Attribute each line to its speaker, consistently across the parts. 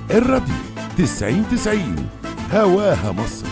Speaker 1: الراديو 90 90 هواها مصر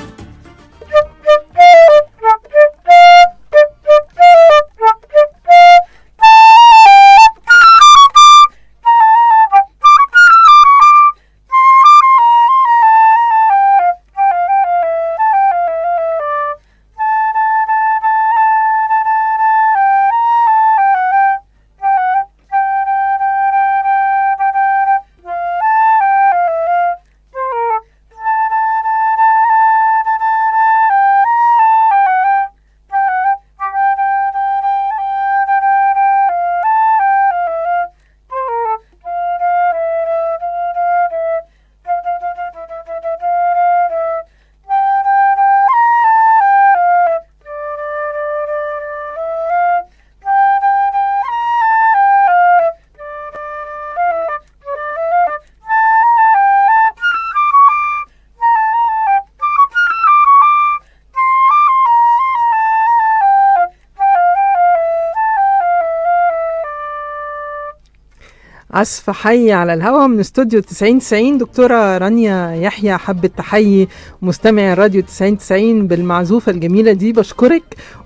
Speaker 2: عزف حي على الهواء من استوديو 90 90 دكتورة رانيا يحيى حبت تحيي مستمعي الراديو 90 90 بالمعزوفة الجميلة دي بشكرك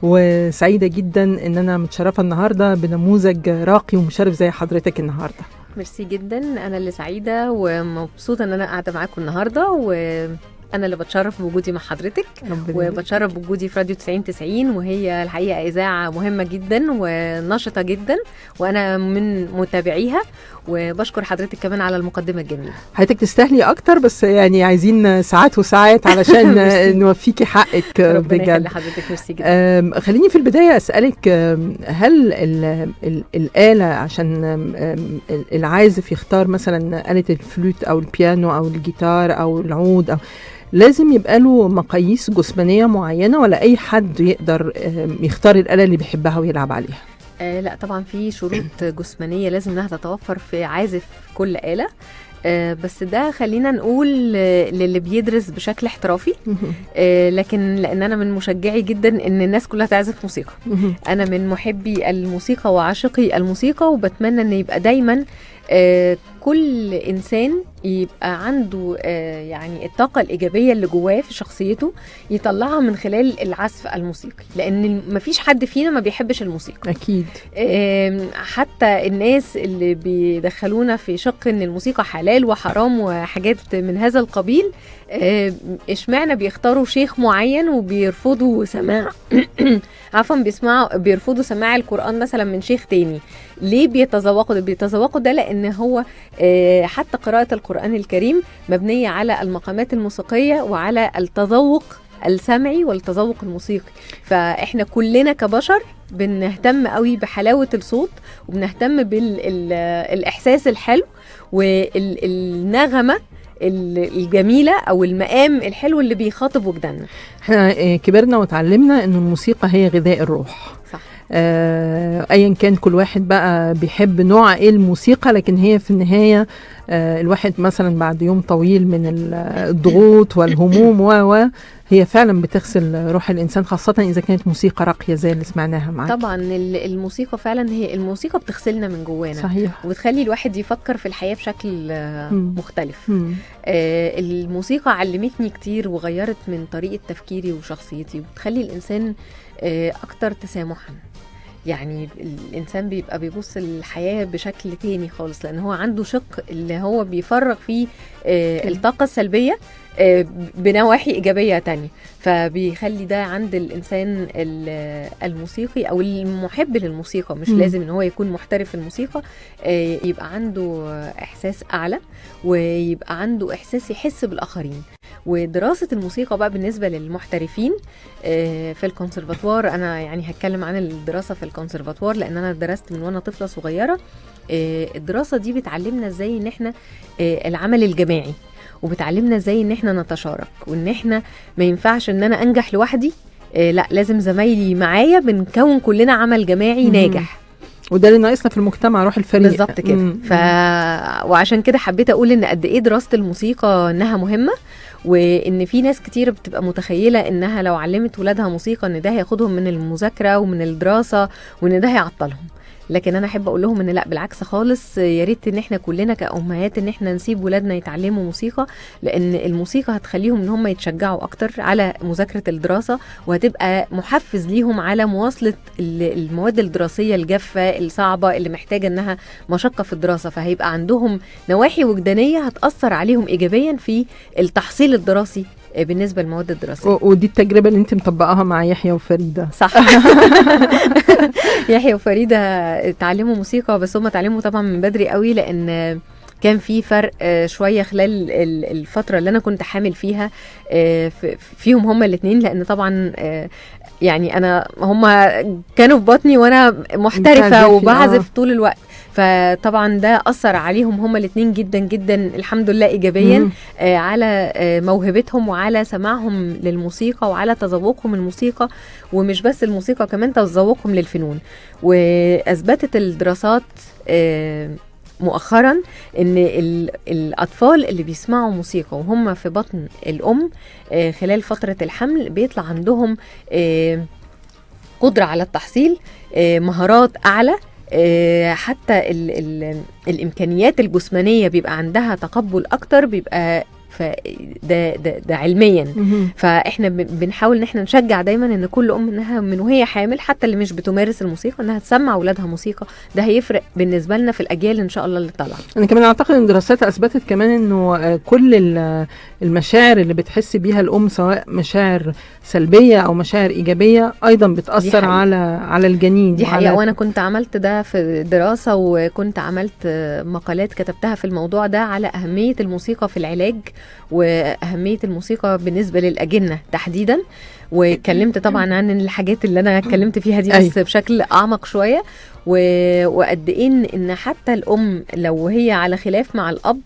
Speaker 2: وسعيدة جدا ان انا متشرفة النهاردة بنموذج راقي ومشرف زي حضرتك النهاردة
Speaker 3: ميرسي جدا انا اللي سعيده ومبسوطه ان انا قاعده معاكم النهارده وانا اللي بتشرف بوجودي مع حضرتك
Speaker 2: ربنا
Speaker 3: وبتشرف بوجودي في راديو 90 90 وهي الحقيقه اذاعه مهمه جدا ونشطه جدا وانا من متابعيها وبشكر حضرتك كمان على المقدمه الجميله
Speaker 2: حضرتك تستاهلي اكتر بس يعني عايزين ساعات وساعات علشان
Speaker 3: ميرسي.
Speaker 2: نوفيكي حقك
Speaker 3: ربنا يخلي
Speaker 2: بجد
Speaker 3: حضرتك ميرسي جدا
Speaker 2: أم، خليني في البداية أسألك أم، هل ال ال الآلة عشان أم، أم، العازف يختار مثلا آلة الفلوت أو البيانو أو الجيتار أو العود أو لازم يبقى له مقاييس جسمانية معينة ولا أي حد يقدر أم، يختار الآلة اللي بيحبها ويلعب عليها؟
Speaker 3: آه لا طبعا في شروط جسمانيه لازم انها تتوفر في عازف كل اله آه بس ده خلينا نقول آه، للي بيدرس بشكل احترافي آه لكن لان انا من مشجعي جدا ان الناس كلها تعزف موسيقى انا من محبي الموسيقى وعاشقي الموسيقى وبتمنى ان يبقى دايما آه، كل انسان يبقى عنده آه، يعني الطاقه الايجابيه اللي جواه في شخصيته يطلعها من خلال العزف الموسيقي لان مفيش حد فينا ما بيحبش الموسيقى
Speaker 2: أكيد
Speaker 3: آم، حتى الناس اللي بيدخلونا في شق ان الموسيقى حلال وحرام وحاجات من هذا القبيل آم، اشمعنى بيختاروا شيخ معين وبيرفضوا سماع عفوا بيسمعوا بيرفضوا سماع القرآن مثلا من شيخ تاني ليه بيتذوقوا ده بيتذوقوا ده لان هو آه، حتى قراءة القرآن الكريم مبنية على المقامات الموسيقية وعلى التذوق السمعي والتذوق الموسيقي فاحنا كلنا كبشر بنهتم قوي بحلاوة الصوت وبنهتم بالاحساس الحلو والنغمة الجميلة او المقام الحلو اللي بيخاطب وجداننا
Speaker 2: احنا آه، كبرنا وتعلمنا ان الموسيقى هي غذاء الروح
Speaker 3: صح
Speaker 2: آه، ايا كان كل واحد بقى بيحب نوع ايه الموسيقى لكن هي في النهايه آه، الواحد مثلا بعد يوم طويل من ال- الضغوط والهموم و و هي فعلا بتغسل روح الانسان خاصه اذا كانت موسيقى راقيه زي اللي سمعناها معاك
Speaker 3: طبعا ال- الموسيقى فعلا هي الموسيقى بتغسلنا من جوانا
Speaker 2: صحيح
Speaker 3: وبتخلي الواحد يفكر في الحياة بشكل آه،
Speaker 2: مم.
Speaker 3: مختلف
Speaker 2: مم.
Speaker 3: آه، الموسيقى علمتني كتير وغيرت من طريقة تفكيري وشخصيتي وبتخلي الإنسان آه، أكتر تسامحا يعني الإنسان بيبقى بيبص للحياة بشكل تاني خالص لأن هو عنده شق اللي هو بيفرغ فيه آه، الطاقة السلبية آه، بنواحي إيجابية تانية فبيخلي ده عند الإنسان ال- الموسيقي أو المحب للموسيقى مش
Speaker 2: مم.
Speaker 3: لازم إن هو يكون محترف في الموسيقى آه، يبقى عنده إحساس أعلى ويبقى عنده إحساس يحس بالآخرين ودراسة الموسيقى بقى بالنسبة للمحترفين آه، في الكونسرفاتوار أنا يعني هتكلم عن الدراسة في الكونسرفاتوار لأن أنا درست من وأنا طفلة صغيرة آه، الدراسة دي بتعلمنا إزاي إن إحنا آه، العمل الجماعي وبتعلمنا ازاي ان احنا نتشارك وان احنا ما ينفعش ان انا انجح لوحدي آه لا لازم زمايلي معايا بنكون كلنا عمل جماعي
Speaker 2: مم.
Speaker 3: ناجح
Speaker 2: وده اللي ناقصنا في المجتمع روح الفريق
Speaker 3: بالظبط كده
Speaker 2: مم.
Speaker 3: ف... وعشان كده حبيت اقول ان قد ايه دراسه الموسيقى انها مهمه وان في ناس كتير بتبقى متخيله انها لو علمت ولادها موسيقى ان ده هياخدهم من المذاكره ومن الدراسه وان ده هيعطلهم لكن انا احب اقول لهم ان لا بالعكس خالص يا ريت ان احنا كلنا كامهات ان احنا نسيب ولادنا يتعلموا موسيقى لان الموسيقى هتخليهم ان هم يتشجعوا اكتر على مذاكره الدراسه وهتبقى محفز ليهم على مواصله ال- المواد الدراسيه الجافه الصعبه اللي محتاجه انها مشقه في الدراسه فهيبقى عندهم نواحي وجدانيه هتاثر عليهم ايجابيا في التحصيل الدراسي آه، بالنسبه للمواد الدراسيه
Speaker 2: و- ودي التجربه اللي انت مطبقاها مع يحيى وفريده
Speaker 3: صح يحيى وفريده اتعلموا موسيقى بس هم اتعلموا طبعا من بدري قوي لان كان في فرق آه، شويه خلال ال- الفتره اللي انا كنت حامل فيها آه، في- فيهم هما الاثنين لان طبعا آه، يعني انا هما كانوا في بطني وانا محترفه
Speaker 2: بتعزفي،
Speaker 3: وبعزف طول الوقت فطبعا ده اثر عليهم هما الاثنين جدا جدا الحمد لله ايجابيا
Speaker 2: مم.
Speaker 3: آه، على آه، موهبتهم وعلى سماعهم للموسيقى وعلى تذوقهم الموسيقى ومش بس الموسيقى كمان تذوقهم للفنون واثبتت الدراسات آه، مؤخرا ان ال- الاطفال اللي بيسمعوا موسيقى وهم في بطن الام آه، خلال فتره الحمل بيطلع عندهم آه، قدره على التحصيل آه، مهارات اعلى آه، حتى ال ال الامكانيات الجسمانيه بيبقى عندها تقبل اكتر بيبقى ف ده, ده, ده علميا
Speaker 2: مهم.
Speaker 3: فاحنا بن- بنحاول ان احنا نشجع دايما ان كل ام انها من وهي حامل حتى اللي مش بتمارس الموسيقى انها تسمع اولادها موسيقى ده هيفرق بالنسبه لنا في الاجيال ان شاء الله اللي طالعه
Speaker 2: انا كمان اعتقد ان الدراسات اثبتت كمان انه آه، كل ال- المشاعر اللي بتحس بيها الام سواء مشاعر سلبيه او مشاعر ايجابيه ايضا بتاثر
Speaker 3: حقيقة.
Speaker 2: على على الجنين
Speaker 3: دي حقيقه
Speaker 2: وعلى-
Speaker 3: وانا كنت عملت ده في دراسه وكنت عملت آه، مقالات كتبتها في الموضوع ده على اهميه الموسيقى في العلاج واهميه الموسيقى بالنسبه للاجنه تحديدا واتكلمت طبعا عن الحاجات اللي انا اتكلمت فيها دي بس بشكل اعمق شويه و- وقد ايه إن- ان حتى الام لو هي على خلاف مع الاب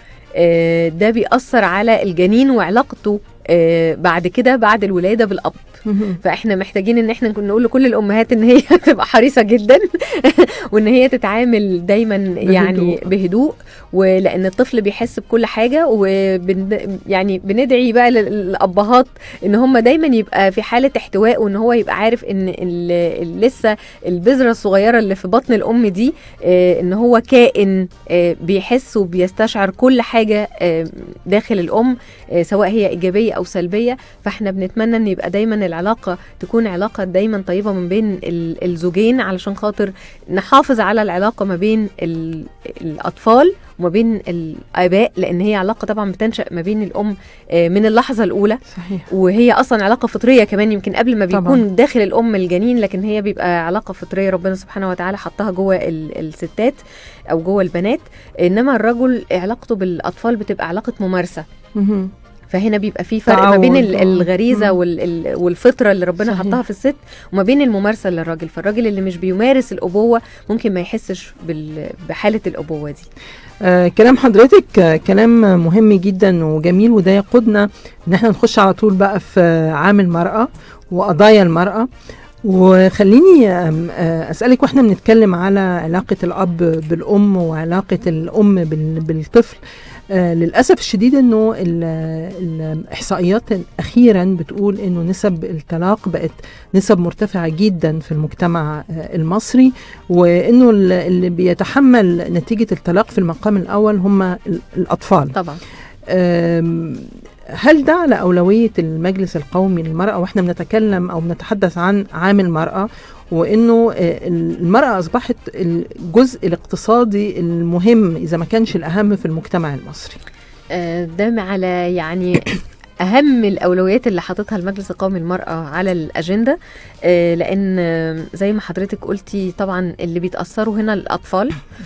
Speaker 3: آه، ده بيأثر على الجنين وعلاقته آه، بعد كده بعد الولاده بالاب
Speaker 2: مهم.
Speaker 3: فاحنا محتاجين ان احنا نكون نقول لكل الامهات ان هي تبقى حريصه جدا وان هي تتعامل دايما يعني بهدوء ولان الطفل بيحس بكل حاجه وبن يعني بندعي بقى لل- للابهات ان هم دايما يبقى في حاله احتواء وان هو يبقى عارف ان ال- ال- لسه البذره الصغيره اللي في بطن الام دي آه، ان هو كائن آه، بيحس وبيستشعر كل حاجه آه، داخل الام آه، سواء هي ايجابيه او سلبيه فاحنا بنتمنى ان يبقى دايما العلاقه تكون علاقه دايما طيبه من بين ال- الزوجين علشان خاطر نحافظ على العلاقه ما بين ال- الاطفال وما بين الاباء لان هي علاقه طبعا بتنشا ما بين الام آه، من اللحظه الاولى
Speaker 2: صحيح
Speaker 3: وهي اصلا علاقه فطريه كمان يمكن قبل ما
Speaker 2: طبعاً.
Speaker 3: بيكون داخل الام الجنين لكن هي بيبقى علاقه فطريه ربنا سبحانه وتعالى حطها جوه ال- الستات او جوه البنات انما الرجل علاقته بالاطفال بتبقى علاقه ممارسه
Speaker 2: مهم.
Speaker 3: فهنا بيبقى في فرق ما بين ال-
Speaker 2: تعود.
Speaker 3: الغريزه
Speaker 2: مم.
Speaker 3: وال- ال- والفطره اللي ربنا
Speaker 2: صحيح.
Speaker 3: حطها في الست وما بين الممارسه للراجل فالراجل اللي مش بيمارس الابوه ممكن ما يحسش بال- بحاله الابوه دي
Speaker 2: آه كلام حضرتك آه كلام مهم جدا وجميل وده يقودنا ان احنا نخش على طول بقى في آه، عام المرأة وقضايا المرأة وخليني آم، آه، اسالك واحنا بنتكلم على علاقه الاب بالام وعلاقه الام بال- بالطفل آه للاسف الشديد انه ال- الاحصائيات اخيرا بتقول انه نسب الطلاق بقت نسب مرتفعه جدا في المجتمع آه المصري وانه ال- اللي بيتحمل نتيجه الطلاق في المقام الاول هم ال- الاطفال
Speaker 3: طبعا
Speaker 2: أم، هل ده على أولوية المجلس القومي للمرأة وإحنا بنتكلم أو بنتحدث عن عام المرأة وإنه آه، المرأة أصبحت الجزء الاقتصادي المهم إذا ما كانش الأهم في المجتمع المصري
Speaker 3: آه، ده على يعني اهم الاولويات اللي حاططها المجلس القومي للمراه على الاجنده آه، لان آه، زي ما حضرتك قلتي طبعا اللي بيتاثروا هنا الاطفال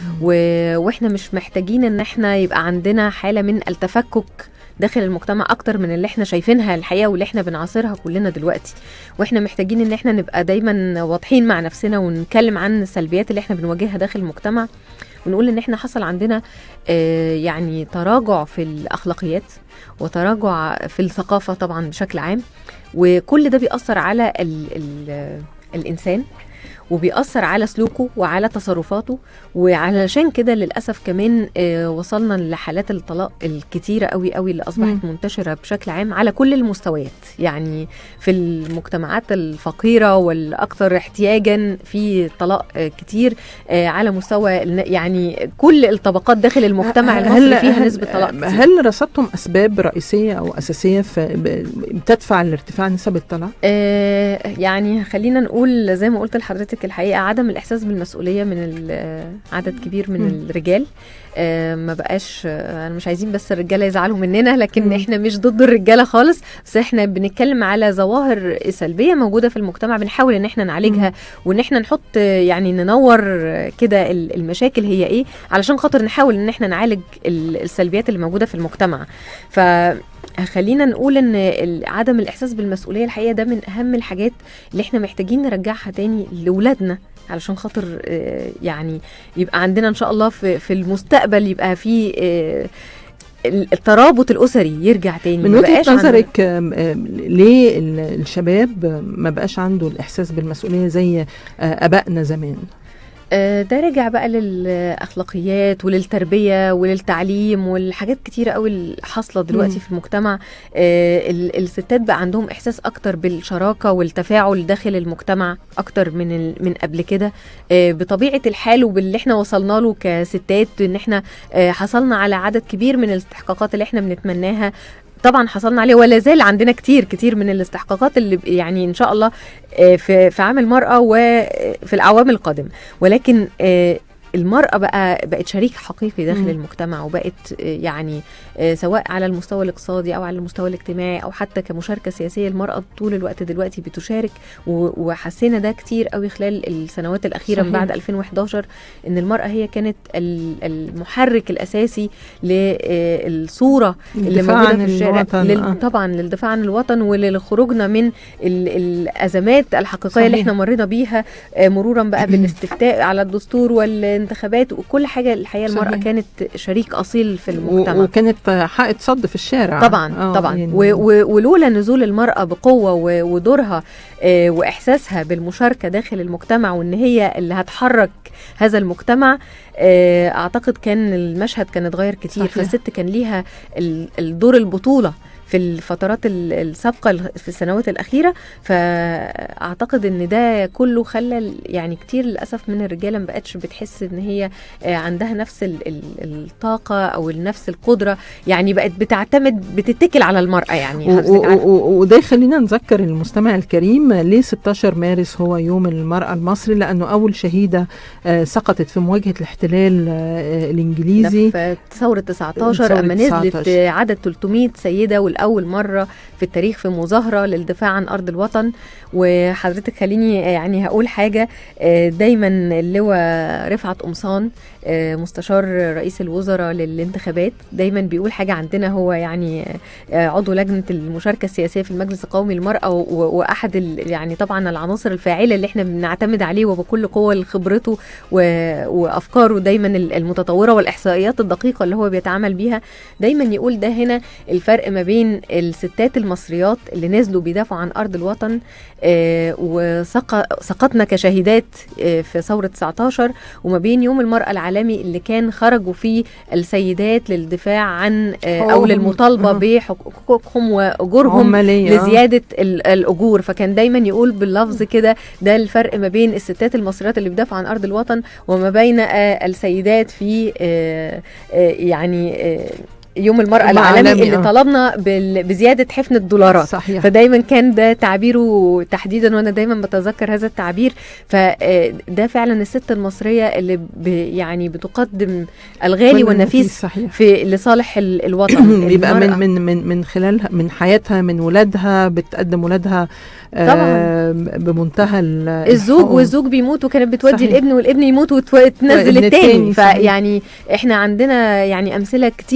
Speaker 3: و- واحنا مش محتاجين ان احنا يبقى عندنا حاله من التفكك داخل المجتمع اكتر من اللي احنا شايفينها الحقيقه واللي احنا بنعاصرها كلنا دلوقتي واحنا محتاجين ان احنا نبقى دايما واضحين مع نفسنا ونتكلم عن السلبيات اللي احنا بنواجهها داخل المجتمع ونقول ان احنا حصل عندنا آه، يعني تراجع في الاخلاقيات وتراجع في الثقافه طبعا بشكل عام وكل ده بيأثر على ال ال الانسان وبيأثر على سلوكه وعلى تصرفاته وعلشان كده للأسف كمان آه، وصلنا لحالات الطلاق الكتيرة قوي قوي اللي أصبحت
Speaker 2: مم.
Speaker 3: منتشرة بشكل عام على كل المستويات يعني في المجتمعات الفقيرة والأكثر احتياجا في طلاق آه، كتير آه، على مستوى الن- يعني كل الطبقات داخل المجتمع المصري فيها نسبة طلاق كتير.
Speaker 2: هل رصدتم اسباب رئيسيه او اساسيه في ب- بتدفع لارتفاع نسب الطلاق؟
Speaker 3: آه، يعني خلينا نقول زي ما قلت لحضرتك الحقيقه عدم الاحساس بالمسؤوليه من ال- آه، عدد كبير من
Speaker 2: مم.
Speaker 3: الرجال آه، ما بقاش آه، انا مش عايزين بس الرجاله يزعلوا مننا لكن
Speaker 2: مم.
Speaker 3: احنا مش ضد الرجاله خالص بس احنا بنتكلم على ظواهر سلبيه موجوده في المجتمع بنحاول ان احنا نعالجها وان احنا نحط آه، يعني ننور آه، كده ال- المشاكل هي ايه علشان خاطر نحاول ان احنا نعالج ال- السلبيات اللي موجوده في المجتمع ف خلينا نقول ان ال- عدم الاحساس بالمسؤوليه الحقيقه ده من اهم الحاجات اللي احنا محتاجين نرجعها تاني لاولادنا علشان خاطر آه، يعني يبقى عندنا ان شاء الله في في المستقبل يبقى في آه، ال- الترابط الاسري يرجع تاني
Speaker 2: من
Speaker 3: ما
Speaker 2: وجهه
Speaker 3: بقاش عندنا-
Speaker 2: نظرك آم، آم، ليه ال- الشباب ما بقاش عنده الاحساس بالمسؤوليه زي آه، ابائنا زمان؟
Speaker 3: آه، ده راجع بقى للاخلاقيات وللتربيه وللتعليم والحاجات كتيره قوي اللي حاصله دلوقتي
Speaker 2: مم.
Speaker 3: في المجتمع آه، ال- الستات بقى عندهم احساس اكتر بالشراكه والتفاعل داخل المجتمع اكتر من ال- من قبل كده آه، بطبيعه الحال وباللي احنا وصلنا له كستات ان احنا آه، حصلنا على عدد كبير من الاستحقاقات اللي احنا بنتمناها طبعا حصلنا عليه ولا زال عندنا كتير كتير من الاستحقاقات اللي ب- يعني ان شاء الله آه، في في عام المراه وفي الاعوام القادمه ولكن آه، المرأة بقى بقت شريك حقيقي داخل
Speaker 2: مم.
Speaker 3: المجتمع وبقت آه، يعني آه، سواء على المستوى الاقتصادي أو على المستوى الاجتماعي أو حتى كمشاركة سياسية المرأة طول الوقت دلوقتي بتشارك و- وحسينا ده كتير قوي خلال السنوات الأخيرة من
Speaker 2: صحيح.
Speaker 3: بعد 2011 إن المرأة هي كانت ال- المحرك الأساسي للصورة اللي
Speaker 2: الدفاع
Speaker 3: موجوده
Speaker 2: عن
Speaker 3: في الشارع
Speaker 2: الوطن،
Speaker 3: لل...
Speaker 2: آه.
Speaker 3: طبعا للدفاع عن الوطن ولخروجنا من ال... الازمات الحقيقيه اللي
Speaker 2: صحيح.
Speaker 3: احنا مرينا بيها آه، مرورا بقى بالاستفتاء على الدستور والانتخابات وكل حاجه الحقيقه المراه
Speaker 2: صحيح.
Speaker 3: كانت شريك اصيل في
Speaker 2: و-
Speaker 3: المجتمع
Speaker 2: وكانت حائط صد في الشارع
Speaker 3: طبعا
Speaker 2: آه،
Speaker 3: طبعا
Speaker 2: يعني
Speaker 3: و- و- ولولا نزول المراه بقوه و- ودورها آه، واحساسها بالمشاركه داخل المجتمع وان هي اللي هتحرك هذا المجتمع آه، اعتقد كان المشهد كان اتغير كتير
Speaker 2: صحيح.
Speaker 3: فالست كان ليها ال- الدور البطوله في الفترات ال- السابقه ال- في السنوات الاخيره فاعتقد ان ده كله خلى ال- يعني كتير للاسف من الرجاله ما بقتش بتحس ان هي آه، عندها نفس ال- ال- الطاقه او نفس القدره يعني بقت بتعتمد بتتكل على المراه يعني
Speaker 2: و-
Speaker 3: حضرتك
Speaker 2: و-
Speaker 3: عارفة.
Speaker 2: و- وده يخلينا نذكر المستمع الكريم ليه 16 مارس هو يوم المرأة المصري لأنه أول شهيدة آه، سقطت في مواجهة الاحتلال آه، الإنجليزي
Speaker 3: ده في ثورة 19
Speaker 2: ثورة
Speaker 3: أما نزلت
Speaker 2: 19.
Speaker 3: عدد 300 سيدة والأول مرة في التاريخ في مظاهرة للدفاع عن أرض الوطن وحضرتك خليني يعني هقول حاجة آه، دايما اللواء رفعت قمصان آه، مستشار رئيس الوزراء للانتخابات دايما بيقول حاجة عندنا هو يعني آه، عضو لجنة المشاركة السياسية في المجلس القومي للمرأة و- و- وأحد ال- يعني طبعا العناصر الفاعلة اللي احنا بنعتمد عليه وبكل قوة لخبرته و- وأفكاره دايما ال- المتطورة والإحصائيات الدقيقة اللي هو بيتعامل بيها دايما يقول ده هنا الفرق ما بين الستات المصريات اللي نزلوا بيدافعوا عن أرض الوطن آه، وسقطنا كشهيدات آه، في ثورة 19 وما بين يوم المرأة العالمي اللي كان خرجوا فيه السيدات للدفاع عن آه، أو
Speaker 2: حقوقهم.
Speaker 3: للمطالبة
Speaker 2: آه.
Speaker 3: بحقوقهم وأجورهم
Speaker 2: عمالية آه.
Speaker 3: لزياده ال- الاجور فكان دايما يقول باللفظ كده ده الفرق ما بين الستات المصريات اللي بيدافعوا عن ارض الوطن وما بين آه، السيدات في آه، آه، يعني آه، يوم المرأة
Speaker 2: يوم
Speaker 3: العالمي
Speaker 2: عالمي،
Speaker 3: اللي
Speaker 2: آه.
Speaker 3: طلبنا بال- بزيادة حفن الدولارات
Speaker 2: صحيح
Speaker 3: فدايما كان ده تعبيره تحديدا وانا دايما بتذكر هذا التعبير فده فعلا الست المصريه اللي ب يعني بتقدم الغالي
Speaker 2: كل
Speaker 3: والنفيس
Speaker 2: صحيح
Speaker 3: في لصالح ال- الوطن
Speaker 2: بيبقى من
Speaker 3: المرأة.
Speaker 2: من من من خلالها من حياتها من ولادها بتقدم ولادها آه، بمنتهى ال-
Speaker 3: الزوج
Speaker 2: الحقوق.
Speaker 3: والزوج بيموت وكانت بتودي
Speaker 2: صحيح.
Speaker 3: الابن والابن يموت وتنزل
Speaker 2: والابن
Speaker 3: التاني
Speaker 2: التاني، صحيح.
Speaker 3: فيعني احنا عندنا يعني امثله كتيره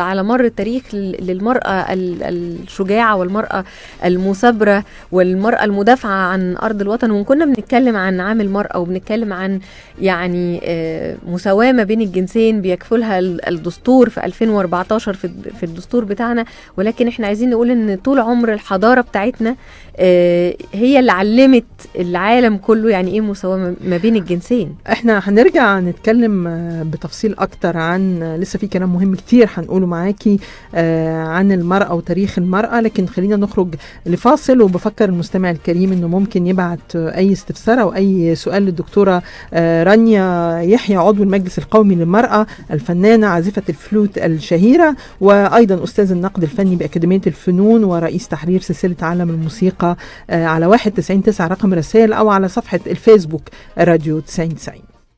Speaker 3: على مر التاريخ لل- للمراه ال- الشجاعه والمراه المثابره والمراه المدافعه عن ارض الوطن وكنا بنتكلم عن عام المراه وبنتكلم عن يعني آه، مساواه ما بين الجنسين بيكفلها ال- الدستور في 2014 في الد- في الدستور بتاعنا ولكن احنا عايزين نقول ان طول عمر الحضاره بتاعتنا آه، هي اللي علمت العالم كله يعني ايه مساواه ما- ما بين الجنسين
Speaker 2: احنا هنرجع نتكلم آه، بتفصيل اكتر عن آه، لسه في كلام مهم كتير هنقوله معاكي آه، عن المرأة وتاريخ المرأة لكن خلينا نخرج لفاصل وبفكر المستمع الكريم انه ممكن يبعت آه، اي استفسار او اي سؤال للدكتورة آه، رانيا يحيى عضو المجلس القومي للمرأة الفنانة عازفة الفلوت الشهيرة وايضا استاذ النقد الفني باكاديمية الفنون ورئيس تحرير سلسلة عالم الموسيقى آه، على 1 90 9 رقم رسائل او على صفحة الفيسبوك راديو 90 90